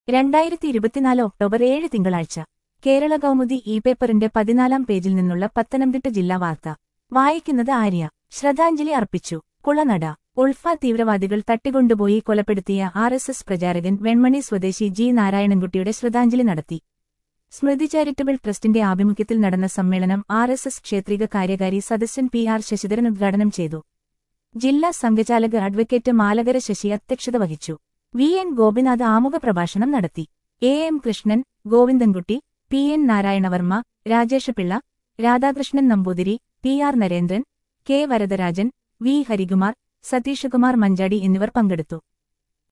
രണ്ടായിരത്തി ഇരുപത്തിനാല് ഒക്ടോബർ ഏഴ് തിങ്കളാഴ്ച കേരള കൗമുദി ഇ പേപ്പറിന്റെ പതിനാലാം പേജിൽ നിന്നുള്ള പത്തനംതിട്ട ജില്ലാ വാർത്ത വായിക്കുന്നത് ആര്യ ശ്രദ്ധാഞ്ജലി അർപ്പിച്ചു കുളനട ഉൾഫ തീവ്രവാദികൾ തട്ടിക്കൊണ്ടുപോയി കൊലപ്പെടുത്തിയ ആർ എസ് എസ് പ്രചാരകൻ വെൺമണി സ്വദേശി ജി നാരായണൻകുട്ടിയുടെ ശ്രദ്ധാഞ്ജലി നടത്തി സ്മൃതി ചാരിറ്റബിൾ ട്രസ്റ്റിന്റെ ആഭിമുഖ്യത്തിൽ നടന്ന സമ്മേളനം ആർ എസ് എസ് ക്ഷേത്രിക കാര്യകാരി സദസ്യൻ പി ആർ ശശിധരൻ ഉദ്ഘാടനം ചെയ്തു ജില്ലാ സംഘചാലക് അഡ്വക്കേറ്റ് മാലകര ശശി അധ്യക്ഷത വഹിച്ചു വി എൻ ഗോപിനാഥ് ആമുഖ പ്രഭാഷണം നടത്തി A M Krishnan Govindankutty P N Narayanavarma Rajeshpillai Radhakrishnan Namboothiri P R Narendran K Varadarajan V Harikumar Satheeshkumar Manjadi എന്നിവർ പങ്കെടുത്തു